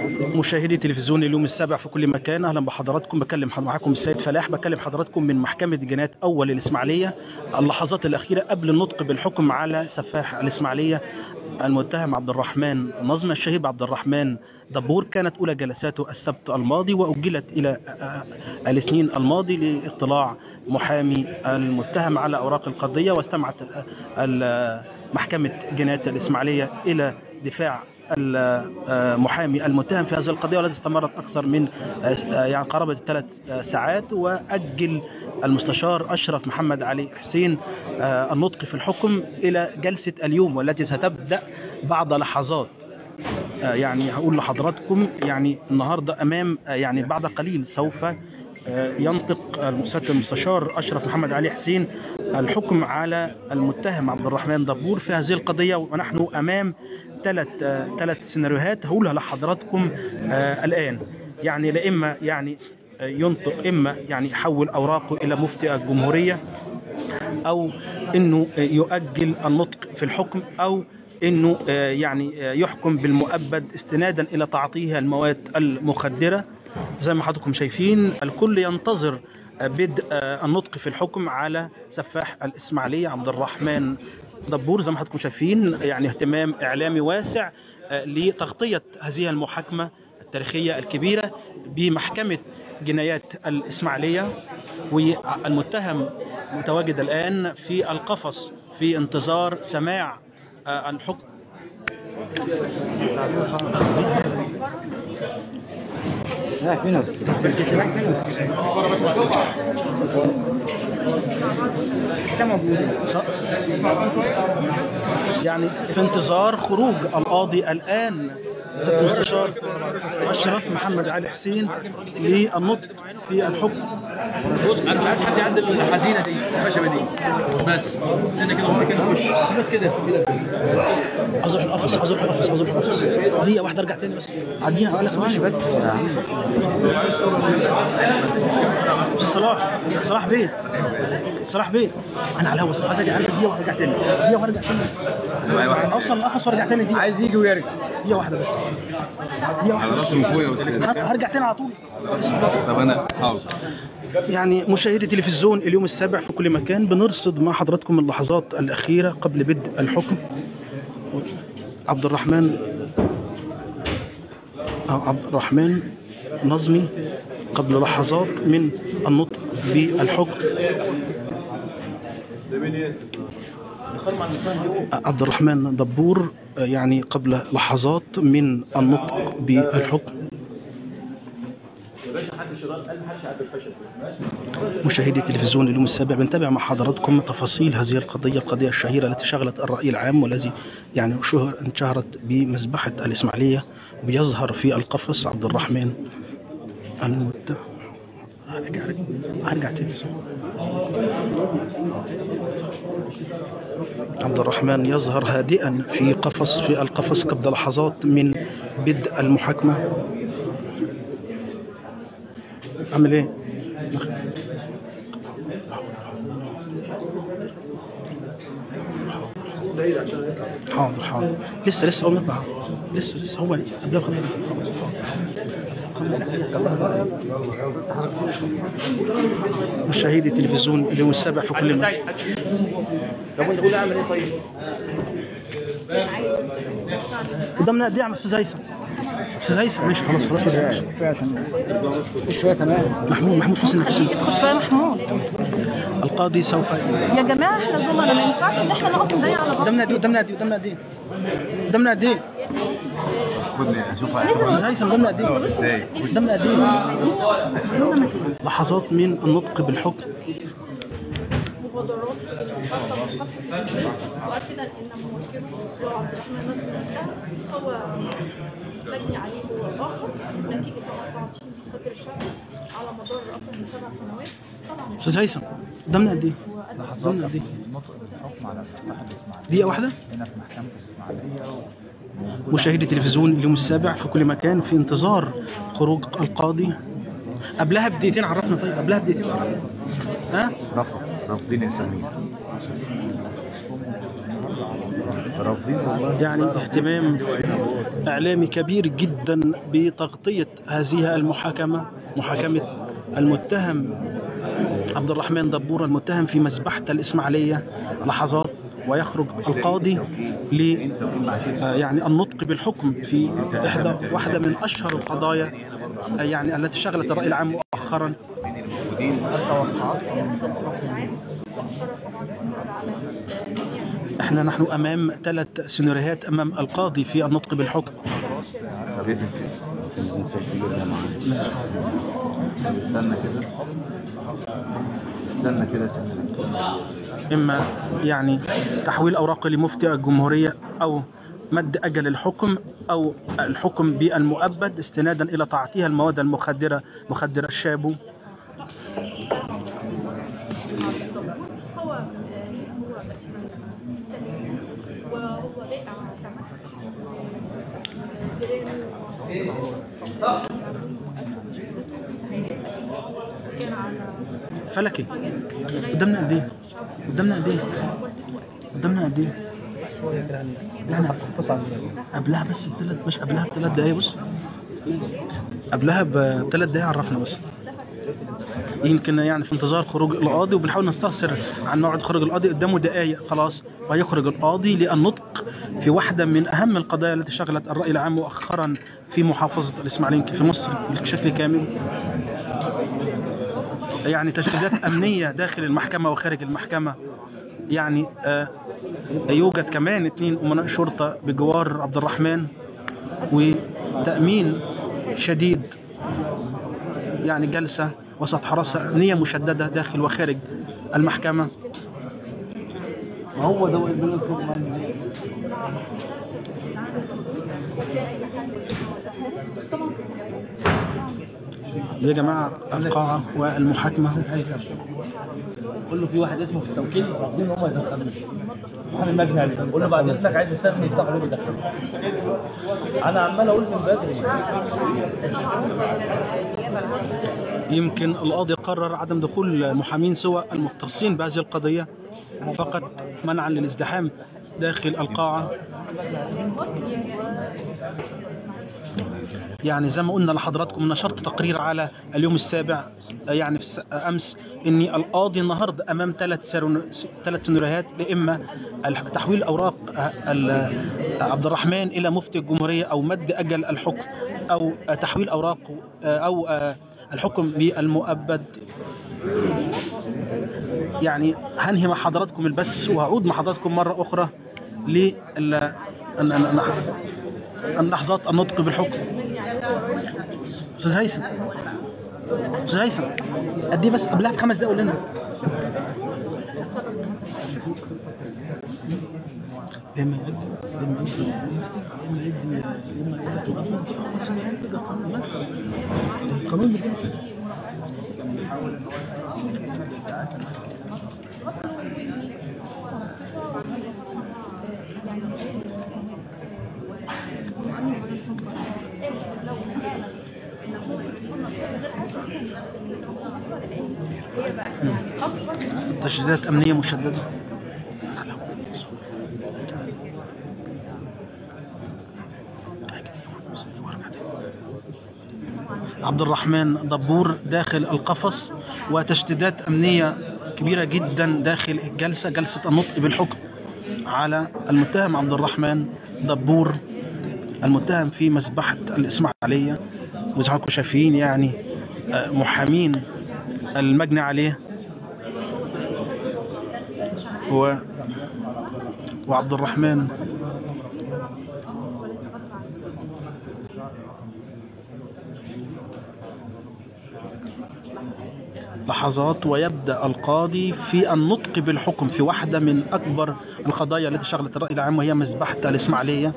مشاهدي تلفزيون اليوم السابع في كل مكان اهلا بحضراتكم بكلم معاكم السيد فلاح بكلم حضراتكم من محكمه جنايات اول الاسماعيليه اللحظات الاخيره قبل النطق بالحكم على سفاح الاسماعيليه المتهم عبد الرحمن نظم الشهيد عبد الرحمن دبور كانت اولى جلساته السبت الماضي واجلت الى الاثنين الماضي لاطلاع محامي المتهم على اوراق القضيه واستمعت محكمه جنايات الاسماعيليه الى دفاع المحامي المتهم في هذه القضيه والتي استمرت اكثر من يعني قرابه الثلاث ساعات واجل المستشار اشرف محمد علي حسين النطق في الحكم الى جلسه اليوم والتي ستبدا بعد لحظات يعني هقول لحضراتكم يعني النهارده امام يعني بعد قليل سوف ينطق المسدد المستشار اشرف محمد علي حسين الحكم على المتهم عبد الرحمن دبور في هذه القضيه ونحن امام ثلاث ثلاث سيناريوهات هقولها لحضراتكم الان يعني لا اما يعني ينطق اما يعني يحول اوراقه الى مفتي الجمهوريه او انه يؤجل النطق في الحكم او انه يعني يحكم بالمؤبد استنادا الى تعاطيه المواد المخدره زي ما حضراتكم شايفين الكل ينتظر بدء النطق في الحكم على سفاح الاسماعيليه عبد الرحمن دبور زي ما حضراتكم شايفين يعني اهتمام اعلامي واسع لتغطيه هذه المحاكمه التاريخيه الكبيره بمحكمه جنايات الاسماعيليه والمتهم متواجد الان في القفص في انتظار سماع الحكم لا فينا يعني في انتظار خروج القاضي الان سياده المستشار اشرف محمد علي حسين للنطق في الحكم بص انا مش عايز حد يعدل الحزينه دي الخشبه دي بس استنى كده هو كده خش بس كده كده عاوز اروح القفص عاوز اروح القفص عاوز اروح القفص دقيقه واحده ارجع تاني بس عدينا اقول لك ماشي بس صلاح صلاح بيه صلاح بيه انا على الهوا عايز ارجع دقيقه وارجع تاني دقيقه وارجع تاني اوصل القفص وارجع تاني دقيقه عايز يجي ويرجع دقيقه واحده بس دقيقه واحده بس من فوق يا استاذ هرجع تاني على طول طب انا حاضر يعني مشاهدي تلفزيون اليوم السابع في كل مكان بنرصد مع حضراتكم اللحظات الأخيرة قبل بدء الحكم عبد الرحمن أو عبد الرحمن نظمي قبل لحظات من النطق بالحكم عبد الرحمن دبور يعني قبل لحظات من النطق بالحكم مشاهدي تلفزيون اليوم السابع بنتابع مع حضراتكم تفاصيل هذه القضية القضية الشهيرة التي شغلت الرأي العام والذي يعني شهر انشهرت بمذبحة الإسماعيلية بيظهر في القفص عبد الرحمن المتهم هرجع هرجع تاني عبد الرحمن يظهر هادئا في قفص في القفص قبل لحظات من بدء المحاكمة عامل ايه؟ حاضر حاضر لسه لسه اول ما يطلع لسه لسه هو قبل خمس مشاهدي التلفزيون اليوم السابع في كل مكان طب وانت قول اعمل ايه طيب؟ قدامنا قد ايه يا عم استاذ هيثم؟ استاذ هيثم ماشي خلاص خلاص ماشي شويه تمام محمود محمود حسين حسين شويه محمود القاضي سوف يا جماعه احنا زملاء ما ينفعش ان احنا نقف نضيع على بعض قدامنا قد ايه قدامنا قد ايه قدامنا قد ايه قدامنا قد ايه خدني اشوف استاذ هيثم قدامنا قد ايه ازاي قدامنا قد ايه لحظات من النطق بالحكم مبادرات مؤكدا ان موكله هو عبد الرحمن نصر هو مجني عليه هو الاخر نتيجه طبعا تعطيل القدر الشرعي على مدار اكثر من سبع سنوات طبعا استاذ هيثم قدامنا قد ايه قدامنا قد ايه نطق بالحكم على سفاح الاسماعيليه دقيقه واحده هنا في محكمه الاسماعيليه مشاهدي تلفزيون اليوم السابع في كل مكان في انتظار خروج القاضي قبلها بدقيقتين عرفنا طيب قبلها بدقيقتين عرفنا ها رفض رافضين اسامي رافضين والله يعني اهتمام إعلامي كبير جدا بتغطية هذه المحاكمة محاكمة المتهم عبد الرحمن دبور المتهم في مذبحة الإسماعيلية لحظات ويخرج القاضي ل آه، يعني النطق بالحكم في إحدى واحدة من أشهر القضايا آه، يعني التي شغلت الرأي العام مؤخرا احنا نحن امام ثلاث سيناريوهات امام القاضي في النطق بالحكم يا ريت ما تنساش تجيب ده معانا استنى كده استنى كده استنى اما يعني تحويل اوراق لمفتي الجمهوريه او مد اجل الحكم او الحكم بالمؤبد استنادا الى تعاطيها المواد المخدره مخدر الشابو هو هو وهو لاقع سمك كان على فلكي قدامنا قد ايه؟ قدامنا قد ايه؟ قدامنا قد ايه؟ يعني قبلها بس بثلاث مش قبلها بثلاث دقايق بص قبلها بثلاث دقايق عرفنا بس يمكن يعني في انتظار خروج القاضي وبنحاول نستفسر عن موعد خروج القاضي قدامه دقايق خلاص ويخرج القاضي للنطق في واحدة من أهم القضايا التي شغلت الرأي العام مؤخرا في محافظة الإسماعيلية في مصر بشكل كامل يعني تشديدات أمنية داخل المحكمة وخارج المحكمة يعني آه يوجد كمان اثنين أمناء شرطة بجوار عبد الرحمن وتأمين شديد يعني جلسة وسط حراسة أمنية مشددة داخل وخارج المحكمة ما هو ده اللي فوق يا جماعة القاعة والمحاكمة قول له في واحد اسمه في التوكيل رافضين ان هم يدخلوش محامي المجني عليه قول له بعد اذنك عايز يستثني يفتح له يدخله انا عمال اقول من بدري يمكن القاضي قرر عدم دخول محامين سوى المختصين بهذه القضية فقط منعا للازدحام داخل القاعة يعني زي ما قلنا لحضراتكم نشرت تقرير على اليوم السابع يعني في الس- امس اني القاضي النهارده امام ثلاث ثلاث سيناريوهات اما الح- تحويل اوراق ال- عبد الرحمن الى مفتي الجمهوريه او مد اجل الحكم او تحويل اوراق او الحكم بالمؤبد يعني هنهي مع حضراتكم البث وهعود مع حضراتكم مره اخرى لل اللحظات النطق بالحكم استاذ هيثم استاذ هيثم قد ايه بس قبلها بخمس دقايق قول لنا لما يقدم لما يقدم لما يدي لما يدي القانون مش خلاص يعني كده قانون بس القانون بيقول كده. تشديدات امنيه مشدده عبد الرحمن دبور داخل القفص وتشديدات امنيه كبيره جدا داخل الجلسه جلسه النطق بالحكم على المتهم عبد الرحمن دبور المتهم في مذبحه الاسماعيليه وزي ما حضراتكم شايفين يعني آه، محامين المجني عليه هو وعبد الرحمن لحظات ويبدأ القاضي في النطق بالحكم في واحدة من أكبر القضايا التي شغلت الرأي العام وهي مذبحة الإسماعيلية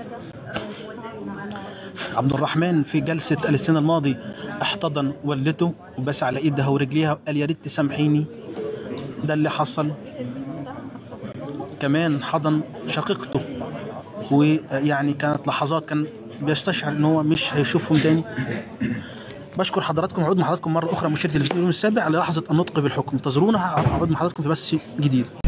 عبد الرحمن في جلسة الاثنين الماضي احتضن والدته وبس على ايدها ورجليها وقال يا ريت تسامحيني ده اللي حصل كمان حضن شقيقته ويعني كانت لحظات كان بيستشعر ان هو مش هيشوفهم تاني بشكر حضراتكم وعود مع حضراتكم مره اخرى مشاهدي التلفزيون اليوم السابع على لحظه النطق بالحكم انتظرونا هعود مع حضراتكم في بث جديد